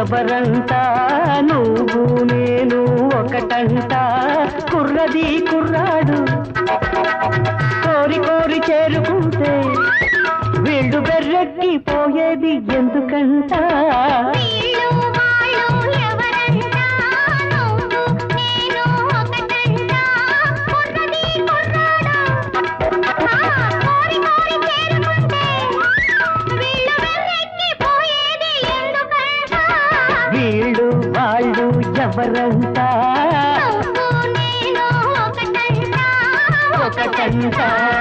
ఎవరంట నువ్వు నేను ఒకటంట కుర్రది కుర్రాడు కోరి కోరి చేరుకుంటే వీళ్ళు బెర్రెక్కి పోయేది ఎందుకంట వీళ్ళు వాళ్ళు ఎవరంట నువ్వు నేను ఒకటంట కుర్రది కుర్రాడు ఆ, కోరి కోరి చేరుకుంటే వీళ్ళు వెర్రెక్కి పోయేది ఎందుకంట వీళ్ళు వాళ్ళు ఎవరంట నువ్వు నేను ఒకటంట ఒకటంట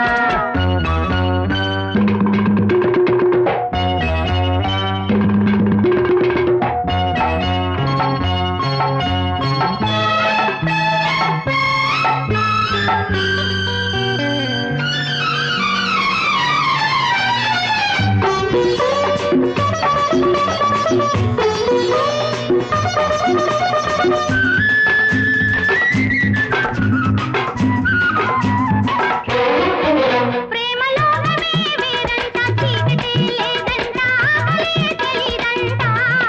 ప్రేమలోకమే వేరంట చీకటే లేదంట ఆకలే తెలీదంట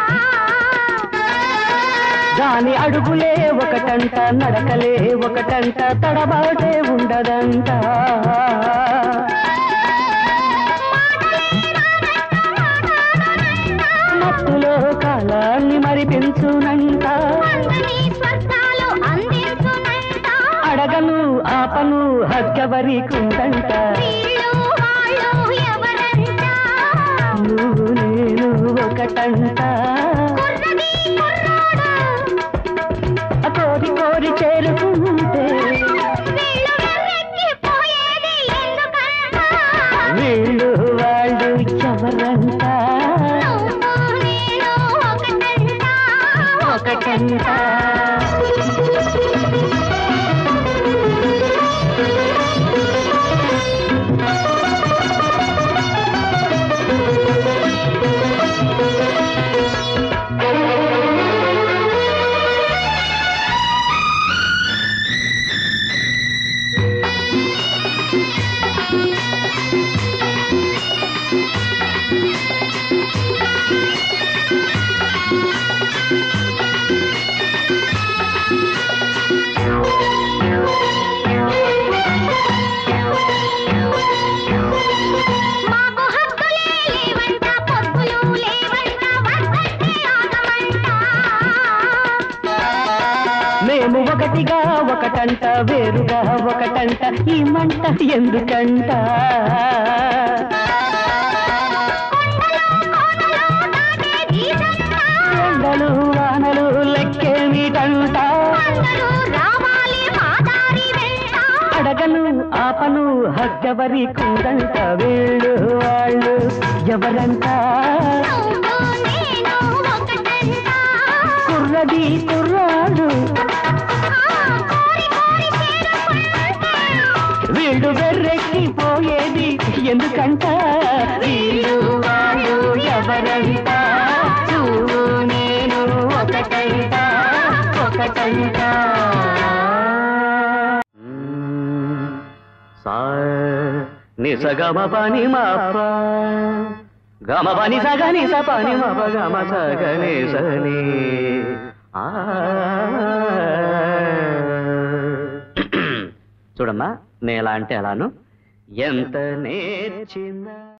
దాని అడుగులే ఒకటంట నడకలే ఒకటంట తడబాటే ఉండదంట మత్తులో కాలాన్ని మరిపించునంట అందరి స్వర్గాలు అందించునంట అడగను ఆపను హగ్గవరికుందంట వీళ్ళు వాళ్ళు ఎవరంట నువ్వు నేను ఒకటంట కుర్రది కుర్రాడు కోరి కోరి చేరుకుంటే వీళ్ళు వెర్రెక్కి పోయేది ఎందుకంట వీళ్ళు వాళ్ళు ఎవరంట నువ్వు నేను ఒకటంట ఒకటంట మాకు హక్కులే లేవంట పొద్దులు లేవంట వద్దంటే ఆగమంట మేము ఒకటిగా ఒకటంట వేరుగా ఒకటంట ఈ మంట ఎందుకంట ఎండలు వానలు లెక్కేమిటంట అందరూ రావాలి మా దారి వెంట అడగను ఆపను హగ్గవరి కుందంట వీళ్ళు వాళ్ళు ఎవరంట నువ్వు నేను ఒకటంట కుర్రది కుర్రాడు ఆ, కోరి కోరి చేరుకుంటే వీళ్ళు వెర్రెక్కి పోయేది ఎందుకంట వీళ్ళు వాళ్ళు ఎవరంట నువ్వు నేను ఒకటంట ఒకటంట నిసగమ పని మాప గమ పని సగని స పని మప గమ సగని సని ఆ చూడమ్మా నేలా అంటే అలాను ఎంత నేర్చిందా